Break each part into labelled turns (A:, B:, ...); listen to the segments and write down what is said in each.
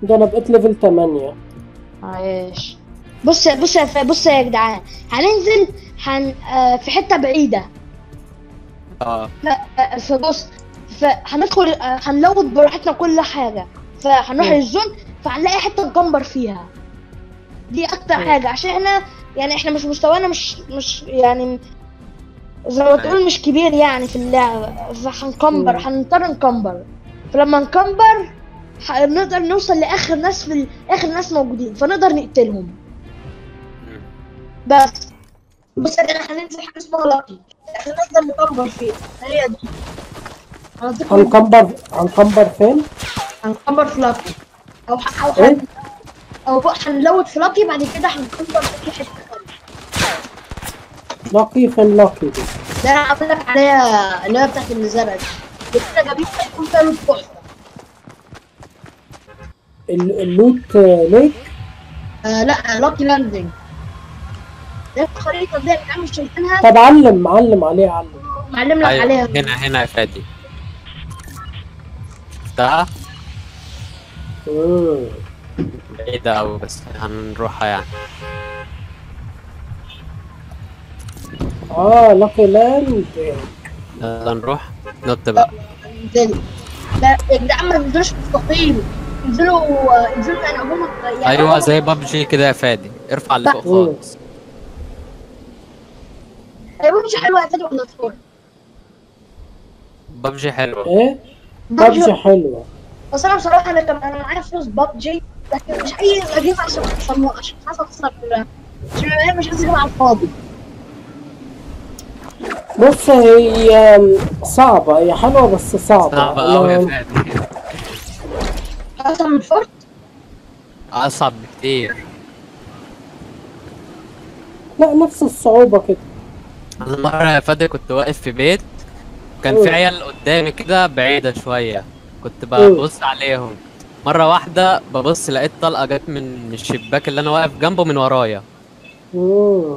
A: ده انا بقيت ليفل 8
B: عايش بص بص يا ف- بص يا جدعان هننزل هن آه، في حته بعيده
C: اه
B: ف- آه، فبص فهندخل آه، هنلوت براحتنا كل حاجه فهنروح
A: مم.
B: للزون فهنلاقي حته نكمبر فيها دي اكتر
A: مم.
B: حاجه عشان احنا يعني احنا مش مستوانا مش مش يعني زي ما تقول مش كبير يعني في اللعبه فهنكمبر
A: مم.
B: هنضطر نكمبر فلما نكمبر هنقدر نوصل لاخر ناس في ال- اخر ناس موجودين فنقدر نقتلهم
C: مم.
B: بس بص يا جدعان هننزل حاجه اسمها لاكي احنا نقدر نكمبر فيه هي دي هنطيق-
A: هنكمبر هنكمبر فين؟
B: هنكمبر في لاكي او ح- او
A: إيه؟
B: هن... او بقى هنلوت في لاكي بعد كده هنكمبر في حته تانية.
A: لاكي فين لاكي دي؟
B: ده انا عامل لك عليها اللي هي بتاعت الزرع دي دي كده جميل هيكون فيها لوت تحفه
A: ال- اللوت آه، ليك
B: آه لا لاكي لاندنج ده الخريطه دي اللي مش شايفينها
A: طب علم علم عليه علم
B: معلم لك
C: أيوة.
B: عليها
C: هنا هنا يا فادي شفتها
A: مم.
C: بعيدة أوي بس هنروحها يعني
A: اه لاكي لاند
C: يلا نروح نط بقى
B: انزلوا لا يا جدعان ما تنزلوش مستقيم انزلوا انزلوا يعني عموما يعني
C: أيوة
B: عموماً-
C: زي بابجي كده يا فادي ارفع اللي فوق
A: مم.
C: خالص
B: هي مش حلوه يا فادي ولا فور
C: بابجي حلوة
A: ايه؟ ببجي حلوة
B: بس انا بصراحه انا كان انا معايا فلوس ببجي لكن مش اي اجيب عشان عشان عشان خلاص اخسر عشان انا مش عايز اجيب على الفاضي
A: بص هي صعبة هي حلوة بس صعبة
C: صعبة أوي يا
A: أنا-
C: فادي
B: اصلا من فورت
C: أصعب بكتير
A: لا نفس الصعوبة كده
C: أنا مرة يا فادي كنت واقف في بيت كان
A: مم.
C: في عيال قدامي كده بعيدة شوية كنت ببص عليهم مرة واحدة ببص لقيت طلقة جت من من الشباك اللي أنا واقف جنبه من ورايا
A: مم.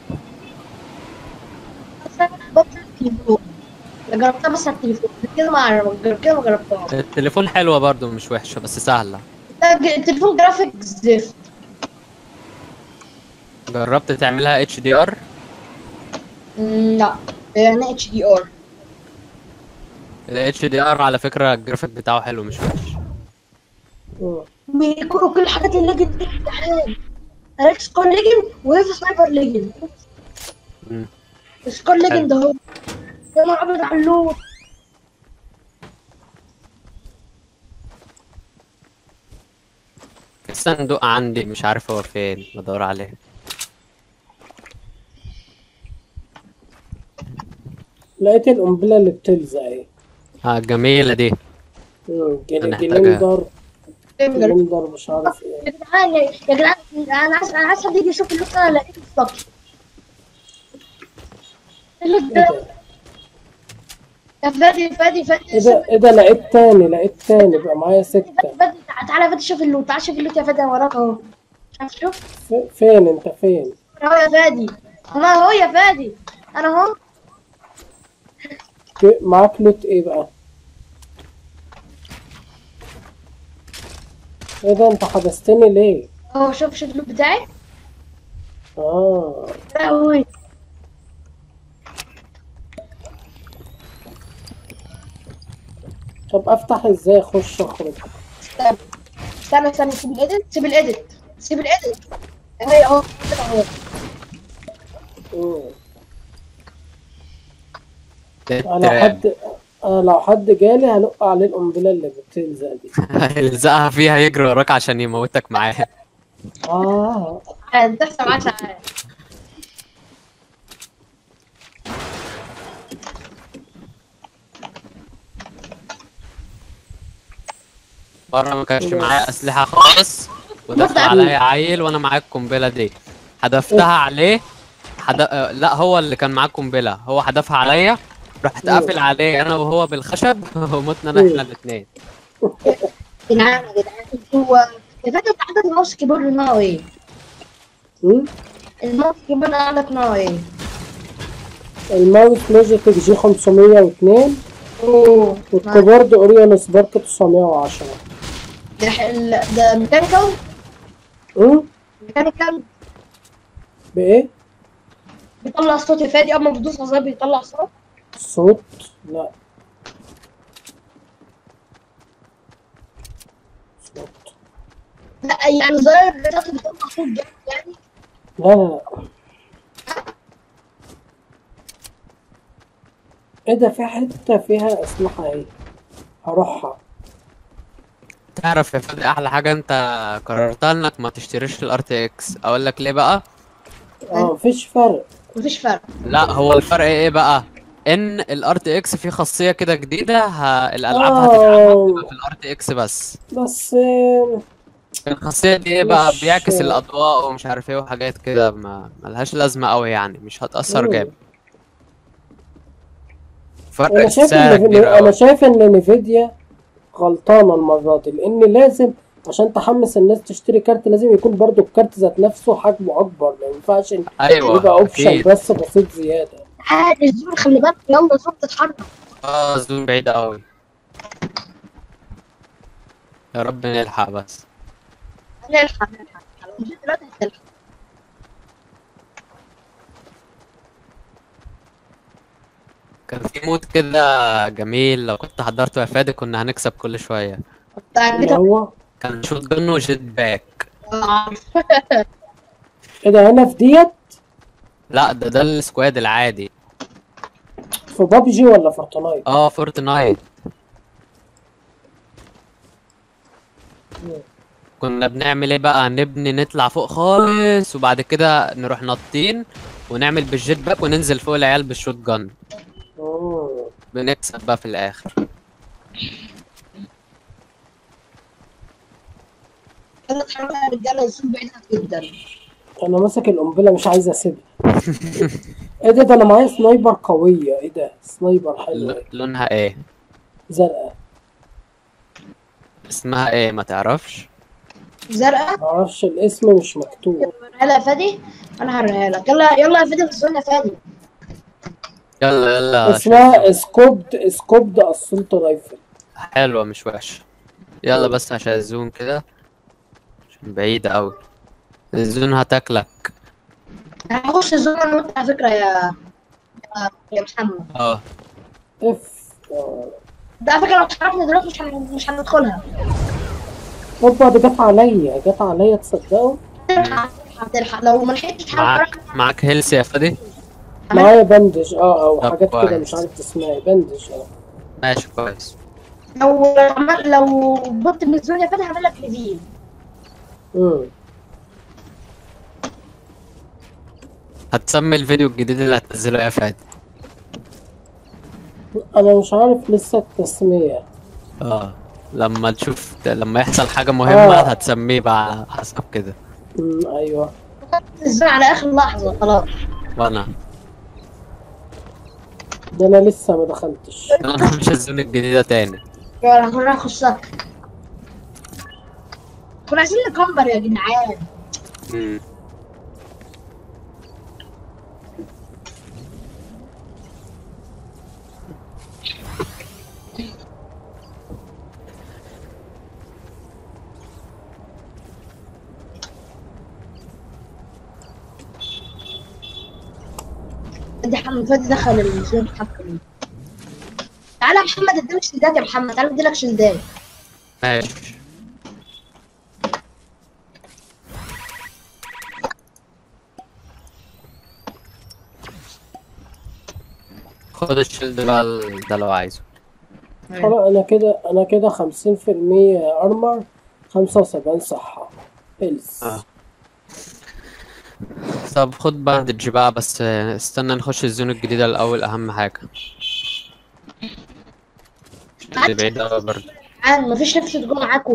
B: ببجي التليفون جربتها بس على التليفون كده ما كده ما جربتهاش
C: التليفون حلوة برضو مش وحشة بس سهلة
B: ده ج- التليفون جرافيك زفت
C: جربت تعملها اتش دي ار
B: مم، لا يعني اتش دي ار
C: الاتش دي ار على فكرة الجرافيك بتاعه حلو مش وحش
A: مم.
B: بيكونوا كل الحاجات الليجند دي امتحان ريكس سكور ليجند وهيف سنايبر ليجند
C: مم.
B: سكور ليجند اهو يا نهار ابيض على اللوت
C: الصندوق عندي مش عارف هو فين بدور عليه
A: لقيت القنبلة اللي بتلزق اهي
C: اه جميلة دي
A: مم. جل-
C: هنحتاجها.
A: جلندر جلندر مش عارف ايه
B: يا جدعان يا يا جدعان انا عايز انا عايز حد يجي يشوف اللوت انا لقيته في طبخ اللوت
A: ايه
B: ده
A: ده؟
B: يا فادي فادي فادي
A: ايه ده ايه ده لقيت تاني لقيت تاني بقى معايا ستة
B: فادي فادي تع- تعالى يا فادي شوف اللوت تعالى شوف اللوت يا فادي انا وراك اهو شوف شوف
A: ف- فين انت فين؟
B: انا اهو يا فادي انا اهو يا فادي انا اهو
A: في- معاك لوت ايه بقى؟ ايه ده انت حبستني ليه؟
B: اهو شوف شوف اللوت بتاعي
A: اه
B: لا هو
A: طب افتح ازاي اخش اخرج؟
B: استنى استنى استنى سيب الايديت سيب الايديت سيب الايديت اهي اهو كده اهو
A: مم.
C: ده
A: انا لو
C: التراب.
A: حد انا لو حد جالي هنق عليه القنبله اللي بتلزق دي
C: الزقها فيها يجري وراك عشان يموتك معاه
A: اه
B: عادي تحصل معاك ساعات
C: بره ما كانش معايا اسلحه خالص ودخل عليا عيل وانا معايا القنبله دي حدفتها عليه حد... آه، لا هو اللي كان معاه القنبله هو حدفها عليا رحت قافل عليه انا وهو بالخشب ومتنا احنا الاثنين
B: جدعان يا جدعان انتوا يا فندم انت عندك الماوس كيبورد نوعه ايه؟
A: مم؟
B: الماوس كيبورد عندك نوعه ايه؟
A: الماوس لوجيتك جي 502
B: اوه
A: والكيبورد اوريون سبارك 910
B: ده ال- ده ميكانيكال
A: امم
B: ميكانيكال
A: بايه
B: بيطلع صوت فادي اما بتدوس على بيطلع صوت
A: صوت لا صوت
B: لا يعني الزراير بتاعته بتطلع صوت جامد يعني
A: لا لا لا ايه ده في حتة فيها اسلحة اهي هروحها
C: تعرف يا فادي احلى حاجه انت قررتها انك ما تشتريش الار تي اكس اقول لك ليه بقى
A: اه مفيش فرق
B: مفيش فرق
C: لا هو الفرق ايه بقى ان الار تي اكس فيه خاصيه كده جديده ه... الالعاب
A: آه.
C: هتتلعب في الار تي اكس بس
A: بس آه،
C: الخاصيه دي ايه بقى
A: مش-
C: بيعكس الاضواء ومش عارف ايه وحاجات كده ما ملهاش لازمه قوي يعني مش هتاثر
A: مم.
C: جامد فرق
A: انا شايف
C: السعر
A: ان
C: كبير
A: انا
C: قوي
A: شايف ان نيفيديا غلطانة المرة دي لان لازم عشان تحمس الناس تشتري كارت لازم يكون برضو الكارت ذات نفسه حجمه اكبر ما ينفعش إن
C: ايوه
A: يبقى اوبشن
C: اكيد
A: بس بسيط زيادة
B: عادي الزور خلي بالك يلا الزور تتحرك
C: اه زون بعيدة قوي يا رب نلحق بس
B: نلحق نلحق لو جيت دلوقتي هتلحق
C: كان في مود كده جميل لو كنت حضرته يا فادي كنا هنكسب كل شوية
B: بتاع
A: اللي
B: البيت
A: هو
C: كان شوت جن وجيت باك
A: ايه ده هنا في ديت
C: لا ده ده السكواد العادي
A: في بابجي ولا فورتنايت
C: اه فورتنايت كنا بنعمل ايه بقى نبني نطلع فوق خالص وبعد كده نروح نطين ونعمل بالجيت باك وننزل فوق العيال بالشوت جن
A: مم.
C: بنكسب بقى في الاخر
B: يلا اتحرك يا رجاله الزور بعيد جدا
A: انا ماسك القنبله مش عايز اسيبها ايه ده ده انا معايا سنايبر قويه ايه ده سنايبر حلوه
C: ل- لونها ايه
A: زرقاء
C: اسمها ايه ما تعرفش
B: زرقاء
A: معرفش الاسم مش مكتوب
B: هلا يا فادي انا هوريها لك يلا يلا يا فادي بس يا فادي
C: يلا يلا
A: اسمها سكوبد سكوبد اسولت رايفل
C: حلوة مش وحشة يلا بس عشان الزون كده عشان بعيدة أوي الزون هتاكلك
B: انا هخش الزون انا وانت على فكره يا يا- يا محمد
C: اه
A: اف آه.
B: ده على فكره لو اتحركنا دلوقتي مش هن... مش هندخلها
A: اوبا دي جت عليا جت عليا تصدقوا
B: هتلحق هتلحق لو ما لحقتش
C: معاك
B: تتحرك
C: معاك هيلث يا فادي
A: معايا بندج اه او
C: طب
A: حاجات كده
C: كويس.
A: مش عارف اسمها إيه. بندج اه
C: ماشي كويس
B: لو لو عمل- لو بط من الزون يا فادي هعمل لك ريفيل
A: امم
C: هتسمي الفيديو الجديد اللي هتنزله يا فادي
A: انا مش عارف لسه التسميه
C: اه لما تشوف لما يحصل حاجة مهمة
A: آه.
C: هتسميه بقى على حسب كده
A: امم ايوه
B: الزون على اخر لحظه خلاص
C: وانا
A: ده انا لسه ما دخلتش
C: انا مش الزون الجديدة تاني
B: يلا هنروح نخشها كنا عايزين نكمبر يا جدعان
C: مم.
B: فادي محمد فادي دخل الزون حقا تعالى يا محمد اديلك شلدات يا محمد تعالى اديلك شلدات
C: ماشي خد الشيلد بقى ال- ده لو عايزه
A: خلاص انا كده انا كده خمسين في المية ارمر خمسة وسبعين صحة هيلث
C: آه. طب خد باندج بقى بس استنى نخش الزون الجديدة الأول أهم حاجة دي بعيدة أوي برضه
B: عاد مفيش نفس تكون معاكم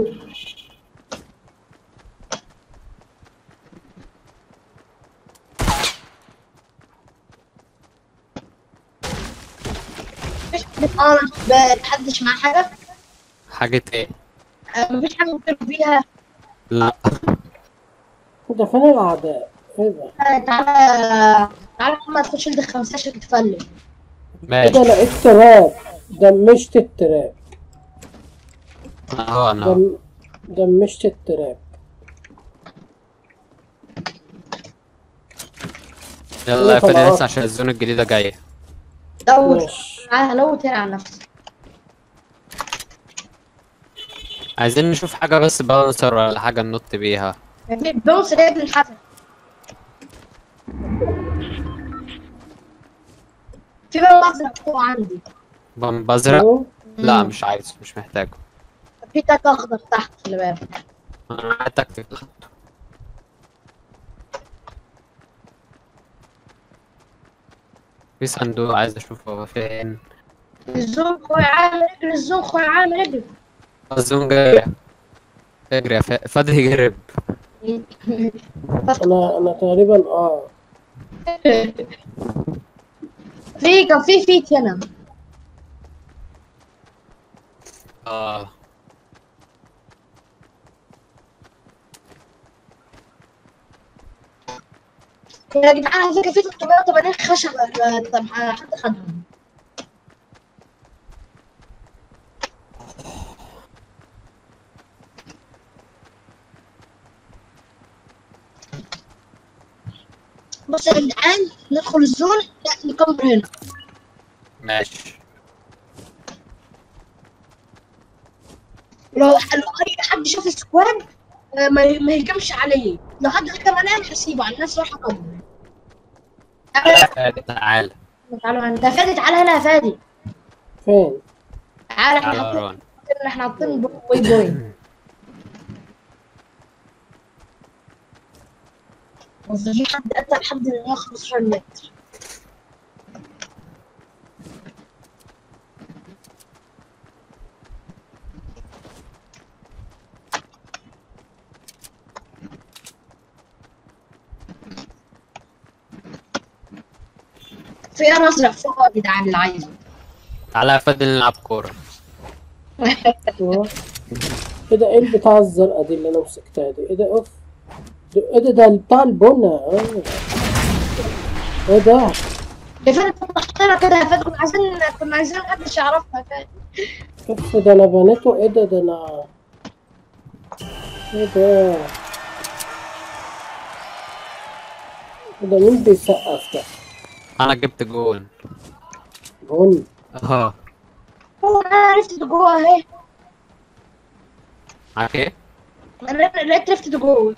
B: مفيش اه بتحدش معاه حاجة
C: حاجة ايه؟
B: آه، مفيش حاجة ممكن فيها
C: لا
A: ده فين الاعداء ايه ده
B: آه، تعالى تعالى محمد تخش لدي 15 تتفلم
A: ايه
C: ماشي
A: ده لقيت تراب دمشت التراب
C: اهو انا
A: دم... دمشت التراب
C: يلا يا
A: طبعا.
C: فادي عشان الزون الجديدة جاية
B: لو
A: ماشي
B: معاها لو تاني على نفسي
C: عايزين نشوف حاجة بس باونسر ولا حاجة ننط بيها
B: يعني بونس ده ابن الحسن في بقى ازرق فوق عندي
C: بامب ازرق
A: أهو.
C: لا
B: مم.
C: مش عايزه مش محتاجه
B: في تاك اخضر تحت خلي بالك
C: انا معايا تكتيك في صندوق عايز اشوفه هو فين
B: الزوم خوي عامل اجري الزوم خوي عامل اجري
C: الزون جاية اجري يا فا- فادي هرب
A: انا انا تقريبا اه
B: في كان في فيت هنا
C: اه
B: يا جدعان على فكره في 380 خشبه طب حد خدهم بص يا جدعان ندخل الزون لا نكمل هنا
C: ماشي
B: لو لو اي حد شاف السكواد آه، ما ما يهجمش عليه لو حد هجم عليا مش هسيبه على الناس راح اكمل
C: فادي تعالى
B: تعالوا انت فادي تعالى هنا يا فادي
A: فين
B: تعالى احنا
C: تعالى
B: حاطين
C: رون
B: احنا حاطين واي بوينت بس في حد اتى لحد 115 متر في انا ازرق فوق يا جدعان اللي عايزه
C: تعالى يا فادي نلعب كورة
A: أهو. ايه ده ايه البتاع الزرقاء دي اللي انا مسكتها دي ايه ده اوف ده- ايه ده ده بتاع البنا اه ايه ده
B: يا فندم تحطينا كده يا فندم كنا عايزين كنا عايزين محدش يعرفها كده
A: كيف ده انا بنيته ايه ده ده انا ايه ده ايه ده مين بيسقف ده
C: انا جبت جول
A: بن
C: اه
B: هو انا عرفت جوه اهي
C: معاك ايه؟
B: انا لقيت لفت جوه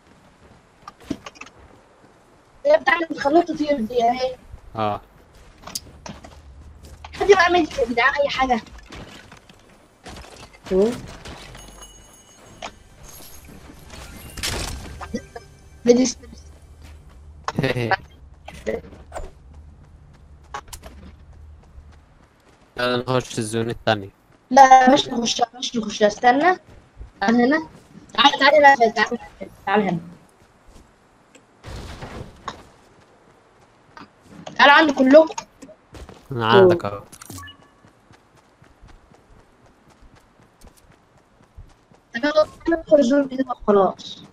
B: هي بتاع اللي بتخليها تطير دي اهي
C: اه
B: حد بقى ميديك يا جدعان اي حاجه
A: مم.
B: ميديك
C: يلا نخش الزون التانية
B: لا مش نخش مش نخش استنى تعال هنا تعال تعال هنا يا فادي، تعال تعال هنا تعال عندي كلكم
C: انا عندك اهو
B: تعال ندخل الزون كده خلاص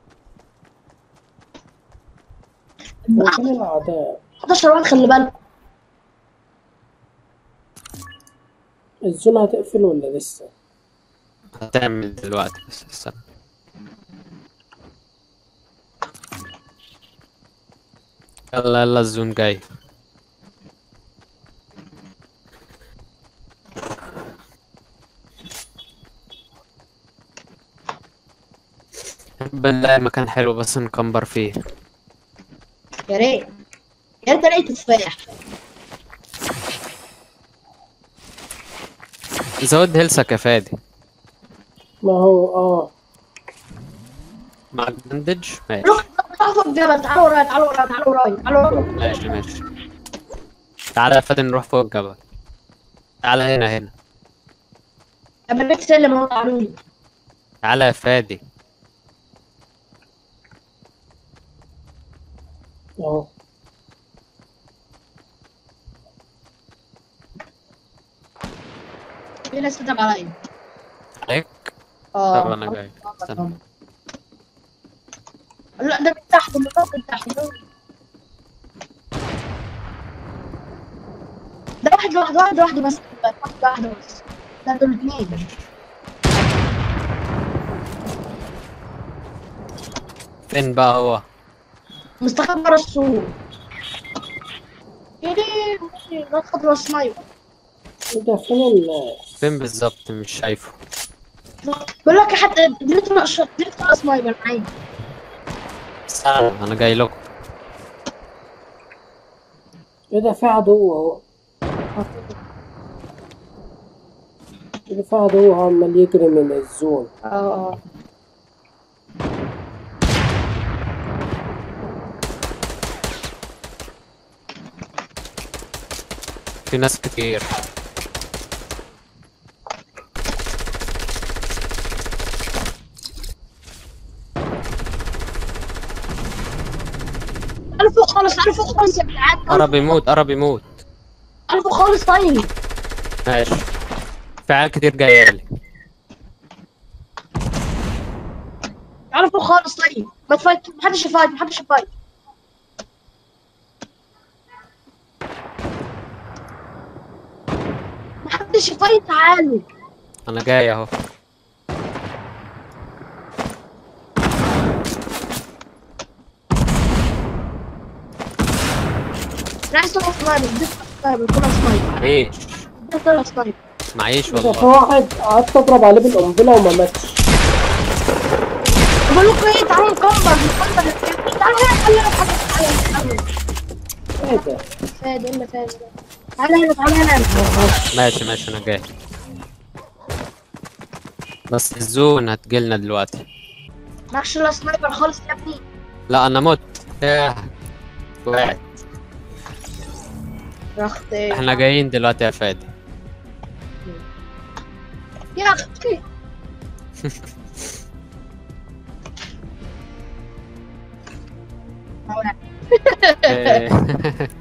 A: وفين الاعداء
B: 11 واحد خلي بالك
A: الزون هتقفل ولا لسه
C: هتعمل دلوقتي بس استنى يلا يلا الزون جاي بنلاقي مكان حلو بس نكمبر فيه
B: يا ريت يا ريت الاقي تفاح
C: زود هيلسك يا فادي
A: ما هو اه
C: معك بندج ماشي
B: روح روح فوق الجبل تعالوا ورايا تعالوا ورايا تعالوا ورايا تعالوا ورايا
C: ماشي ماشي تعالى يا فادي نروح فوق الجبل تعالى هنا هنا
B: اما البيت سلم اهو تعالوا لي
C: تعالى يا فادي
A: اهو
B: في ناس كتب عليا
C: عليك
B: اه
C: طب انا جاي استنى
B: لا ده من تحت من فوق من تحت ده واحد لوحده واحد لوحده بس واحد لوحده بس ده دول اتنين
C: فين بقى هو
B: مستخبي ورا السور يا ليه لا تخضر سنايبر
A: ايه ده فين الناس
C: فين بالظبط مش شايفه
B: بقول لك حتى دلت ورا دلت ورا سنايبر معايا
C: استنى انا جاي لكم
A: ايه ده في عدو اهو ايه ده في عدو اهو عمال يجري من الزون
B: اه
C: في ناس كتير
B: انا فوق خالص انا فوق خالص يا جدعان
C: قرب يموت قرب يموت
B: انا فوق خالص طيب
C: ماشي في عيال كتير جايه لي
B: انا فوق خالص طيب ما تفايت ما حدش يفايت ما حدش يفايت ما حدش يفايت تعالوا
C: انا جاي اهو
B: انا عايز طلع سنايبر بديت سنايبر طلع سنايبر
C: معيش
B: بديت طلع سنايبر
C: معيش
A: ايه ده في
C: والله
A: واحد قعدت اضرب عليه بالقنبله وما ماتش
B: بقول لكم ايه تعالوا نكمبر نكمبر تعالوا هنا تعالوا هنا تعالوا تعالوا
A: ايه ده
B: فاد الا فاد تعالى هنا تعالى هنا
C: ماشي ماشي انا جاي بس الزون هتجيلنا دلوقتي
B: معكش الا سنايبر خالص يا ابني
C: لا انا مت ياه وقعت
B: يا اختي
C: احنا جايين دلوقتي يا فادي
B: يا اختي
C: إيه.